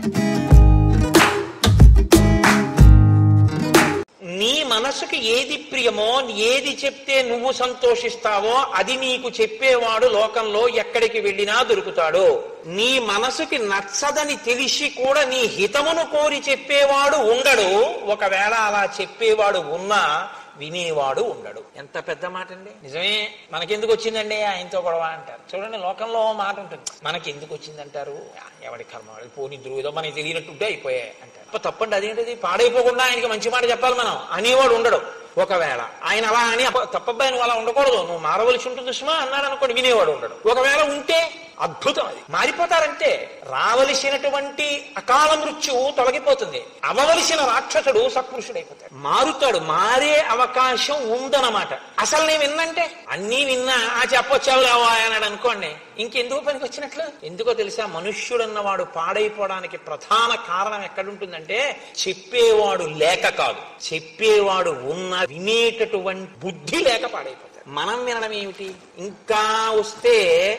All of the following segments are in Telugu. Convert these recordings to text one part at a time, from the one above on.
నీ మనసుకి ఏది ప్రియమో ఏది చెప్తే నువ్వు సంతోషిస్తావో అది నీకు చెప్పేవాడు లోకంలో ఎక్కడికి వెళ్ళినా దొరుకుతాడు నీ మనసుకి నచ్చదని తెలిసి కూడా నీ హితమును కోరి చెప్పేవాడు ఉండడు ఒకవేళ అలా చెప్పేవాడు ఉన్నా వినేవాడు ఉండడు ఎంత పెద్ద మాట అండి నిజమే మనకెందుకు వచ్చిందండి ఆయనతో గొడవ అంటారు చూడండి లోకంలో ఓ మాట ఉంటుంది మనకి ఎందుకు వచ్చిందంటారు ఎవడి కర్మ వాడి పోని ఏదో మనకి తెలియనట్టుంటే అయిపోయాయి అంటారు అప్ప తప్పండి అదేంటిది పాడైపోకుండా ఆయనకి మంచి మాట చెప్పాలి మనం అనేవాడు ఉండడు ఒకవేళ ఆయన అలా అని అప్ప- తప్పబ్బాయి నువ్వు అలా ఉండకూడదు నువ్వు మారవలసి ఉంటుంది సుమా అన్నాడు అనుకోండి వినేవాడు ఉండడు ఒకవేళ ఉంటే అద్భుతం అది మారిపోతారంటే రావలసినటువంటి అకాల మృత్యువు తొలగిపోతుంది అవవలసిన రాక్షసుడు సత్పురుషుడైపోతాడు మారుతాడు మారే అవకాశం ఉందన్నమాట అసలు నేను విన్నంటే అన్నీ విన్నా ఆ చెప్పొచ్చావు లేవా అన్నాడు అనుకోండి ఇంకెందుకు పనికి వచ్చినట్లు ఎందుకో తెలుసా మనుష్యుడన్నవాడు పాడైపోవడానికి ప్రధాన కారణం ఎక్కడుంటుందంటే చెప్పేవాడు లేక కాదు చెప్పేవాడు ఉన్న వినేటటువంటి బుద్ధి లేక పాడైపోతాడు మనం వినడం ఏమిటి ఇంకా వస్తే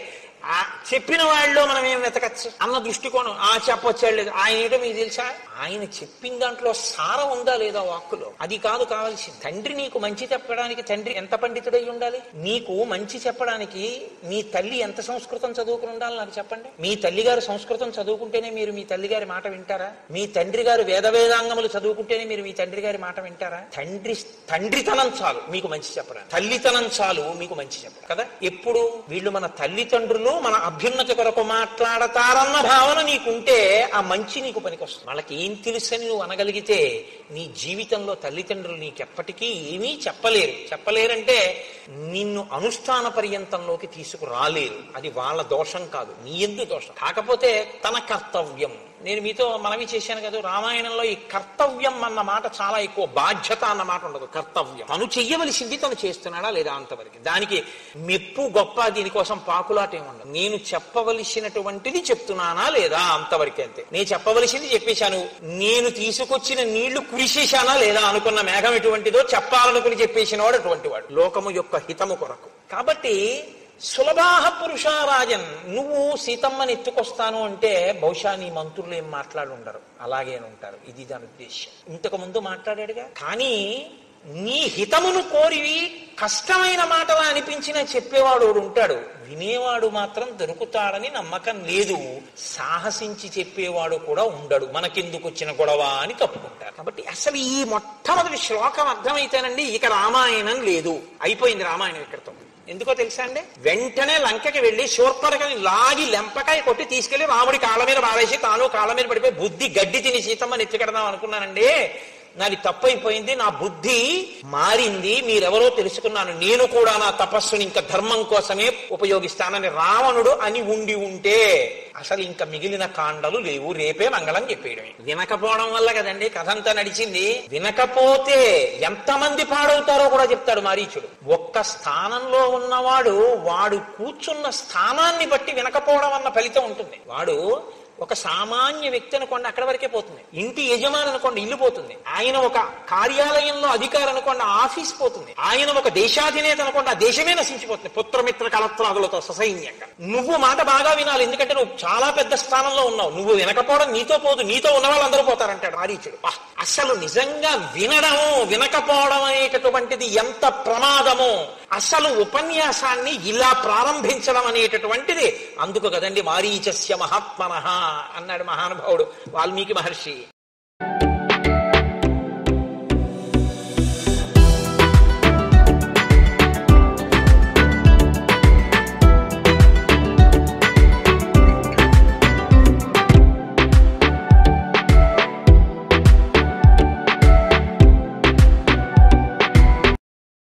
ఆ చెప్పిన వాళ్ళలో మనం ఏం వెతకచ్చు అన్న దృష్టికోణం ఆ చెప్పొచ్చాడు లేదు ఆయన ఏంటో మీకు తెలుసా ఆయన చెప్పిన దాంట్లో సారం ఉందా లేదా వాక్కులో అది కాదు కావాల్సింది తండ్రి నీకు మంచి చెప్పడానికి తండ్రి ఎంత పండితుడై ఉండాలి నీకు మంచి చెప్పడానికి మీ తల్లి ఎంత సంస్కృతం చదువుకుని ఉండాలి నాకు చెప్పండి మీ తల్లి గారు సంస్కృతం చదువుకుంటేనే మీరు మీ తల్లి గారి మాట వింటారా మీ తండ్రి గారు వేద వేదాంగములు చదువుకుంటేనే మీరు మీ తండ్రి గారి మాట వింటారా తండ్రి తండ్రితనం చాలు మీకు మంచి చెప్పడం తల్లితనం చాలు మీకు మంచి చెప్పడం కదా ఎప్పుడు వీళ్ళు మన తల్లిదండ్రులు మన అభ్యున్నతి కొరకు మాట్లాడతారన్న భావన నీకుంటే ఆ మంచి నీకు పనికొస్తుంది వాళ్ళకి ఏం తెలుసని నువ్వు అనగలిగితే నీ జీవితంలో తల్లిదండ్రులు నీకెప్పటికీ ఏమీ చెప్పలేరు చెప్పలేరంటే నిన్ను అనుష్ఠాన పర్యంతంలోకి తీసుకురాలేరు అది వాళ్ళ దోషం కాదు నీ ఎందు దోషం కాకపోతే తన కర్తవ్యం నేను మీతో మనవి చేశాను కదా రామాయణంలో ఈ కర్తవ్యం అన్న మాట చాలా ఎక్కువ బాధ్యత అన్న మాట ఉండదు కర్తవ్యం తను చెయ్యవలసింది తను చేస్తున్నాడా లేదా అంతవరకు దానికి మెప్పు గొప్ప దీనికోసం పాకులాట ఏమి ఉండదు నేను చెప్పవలసినటువంటిది చెప్తున్నానా లేదా అంతవరకే అంతే నేను చెప్పవలసింది చెప్పేశాను నేను తీసుకొచ్చిన నీళ్లు కురిసేశానా లేదా అనుకున్న మేఘం ఎటువంటిదో చెప్పాలనుకుని చెప్పేసిన వాడు అటువంటి వాడు లోకము యొక్క హితము కొరకు కాబట్టి సులభాహ పురుషారాజన్ నువ్వు సీతమ్మని ఎత్తుకొస్తాను అంటే బహుశా నీ మంత్రులు ఏం మాట్లాడి ఉండరు అలాగే ఉంటారు ఇది దాని ఉద్దేశం ఇంతకు ముందు మాట్లాడాడుగా కానీ నీ హితమును కోరి కష్టమైన మాటలా అనిపించిన చెప్పేవాడు ఒకడు ఉంటాడు వినేవాడు మాత్రం దొరుకుతాడని నమ్మకం లేదు సాహసించి చెప్పేవాడు కూడా ఉండడు మనకెందుకు వచ్చిన గొడవ అని తప్పుకుంటారు కాబట్టి అసలు ఈ మొట్టమొదటి శ్లోకం అర్థమైతేనండి ఇక రామాయణం లేదు అయిపోయింది రామాయణం ఇక్కడతో ఎందుకో తెలుసా అండి వెంటనే లంకకి వెళ్లి శూర్పణకని లాగి లెంపకాయ కొట్టి తీసుకెళ్లి రాముడి కాళ్ళ మీద పారేసి తాను కాళ్ళ మీద పడిపోయి బుద్ధి గడ్డి తిని సీతమ్మని ఎత్తుకెడదాం అనుకున్నానండి నాది తప్పైపోయింది నా బుద్ధి మారింది మీరెవరో తెలుసుకున్నాను నేను కూడా నా తపస్సుని ఇంకా ధర్మం కోసమే ఉపయోగిస్తానని రావణుడు అని ఉండి ఉంటే అసలు ఇంకా మిగిలిన కాండలు లేవు రేపే మంగళం చెప్పేయడమే వినకపోవడం వల్ల కదండి కథ అంతా నడిచింది వినకపోతే ఎంతమంది పాడవుతారో కూడా చెప్తాడు మారీచుడు ఒక్క స్థానంలో ఉన్నవాడు వాడు కూర్చున్న స్థానాన్ని బట్టి వినకపోవడం అన్న ఫలితం ఉంటుంది వాడు ఒక సామాన్య వ్యక్తి అనుకోండి అక్కడ వరకే పోతుంది ఇంటి యజమాని అనుకోండి ఇల్లు పోతుంది ఆయన ఒక కార్యాలయంలో అధికారి అనుకోండి ఆ ఆఫీస్ పోతుంది ఆయన ఒక దేశాధినేత అనుకోండి ఆ దేశమే నశించిపోతుంది పుత్రమిత్ర కలత్రాదులతో ససైన్యంగా నువ్వు మాట బాగా వినాలి ఎందుకంటే నువ్వు చాలా పెద్ద స్థానంలో ఉన్నావు నువ్వు వినకపోవడం నీతో పోదు నీతో ఉన్న వాళ్ళందరూ పోతారంటాడు మారీచుడు వా, అసలు నిజంగా వినడము వినకపోవడం అనేటటువంటిది ఎంత ప్రమాదమో అసలు ఉపన్యాసాన్ని ఇలా ప్రారంభించడం అనేటటువంటిది అందుకు కదండి మారీచస్య మహాత్మన అన్నాడు మహానుభావుడు వాల్మీకి మహర్షి